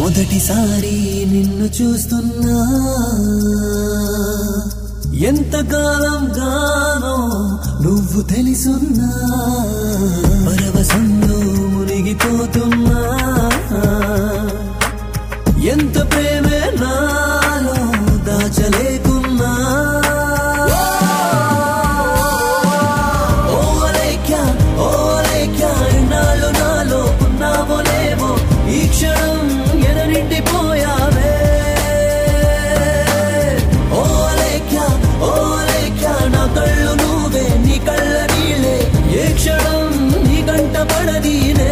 మొదటిసారి నిన్ను చూస్తున్నా ఎంతకాలం గానో నువ్వు తెలుసున్నా పరవశంలో మునిగిపోతున్నా ఎంత ప్రేమే నాలో దాచలేకున్నా ఓ అలేఖ్య ఓ అలేఖ్య ఇన్నాళ్ళు నాలో ఉన్నావో లేవో ఈ క్షణం ఎననిండిపోయావే ఓ అలేఖ్య ఓ అలేఖ్య నా కళ్ళు నువ్వే నీ కళ్ళ నీళ్ళే ఏ క్షణం నీ కంట పడదీనే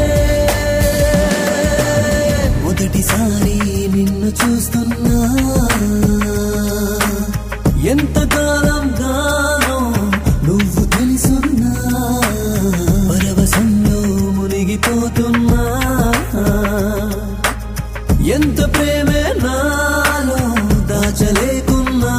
మొదటిసారి నిన్ను చూస్తున్నా ఎంతకాలం గానో నువ్వు తెలుసున్నా పరవశంలో మునిగిపోతున్నా ఎంత ప్రేమే నాలో దాచలేకున్నా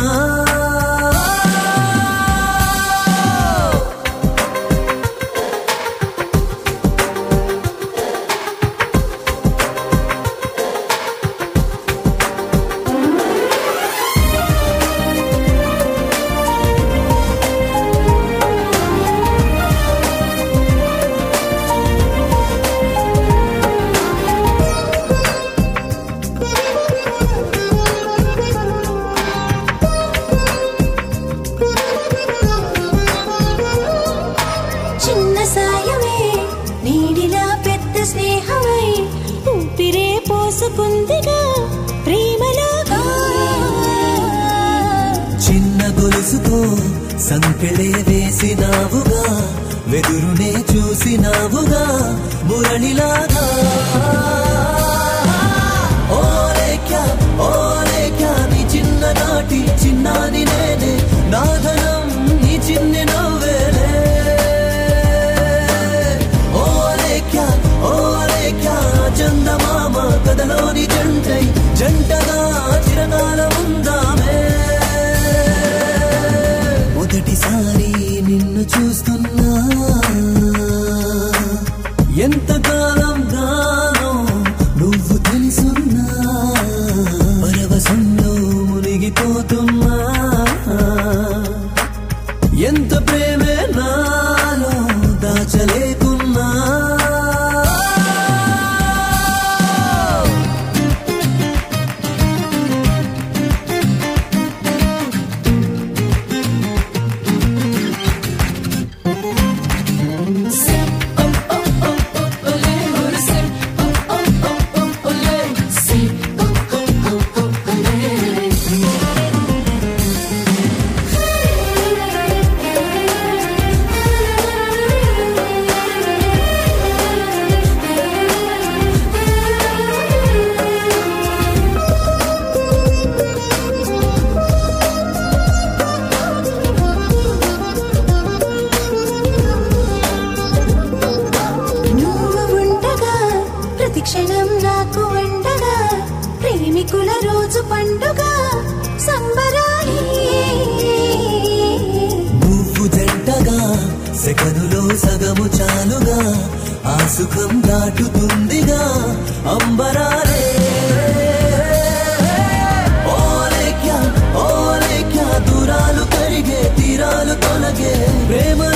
చిన్న సాయమే నీడిలా పెద్ద స్నేహమై ఊపిరే పోసుకుందిగా ప్రేమలోగా చిన్న గొలుసుతో సంకెళే వేసినావుగా వెదురునే చూసినావుగా మురళిలాగా ఓ లేఖ్య ఓ లేఖ్య నీ చిన్ననాటి చిన్నాని నేనే నాదనం నీ చిన్ని నవ్వేలే ఓ లేఖ్య ఓ లేఖ్య చందమామ కథలోని జంటై జంటగా చిరకాలం ఉందామే మొదటిసారి నిన్ను చూస్తున్నా ఎంతకాలం గానో నువ్వు తెలుసున్నా పరవశంలో మునిగిపోతున్నా ఎంత ప్రేమే నాలో దాచలేకున్నా నువ్వు ఉండగా ప్రతి క్షణం నాకు వండగా ప్రేమికుల రోజు పండుగ సంబరాలి నువ్వు జంటగా సెకనులో సగము చాలుగా ఆ సుఖం దాటుతుందిగా అంబరాలే ఓ లేఖ్య ఓ లేఖ్య దూరాలు కరిగే తీరాలు తొలగే ప్రేమ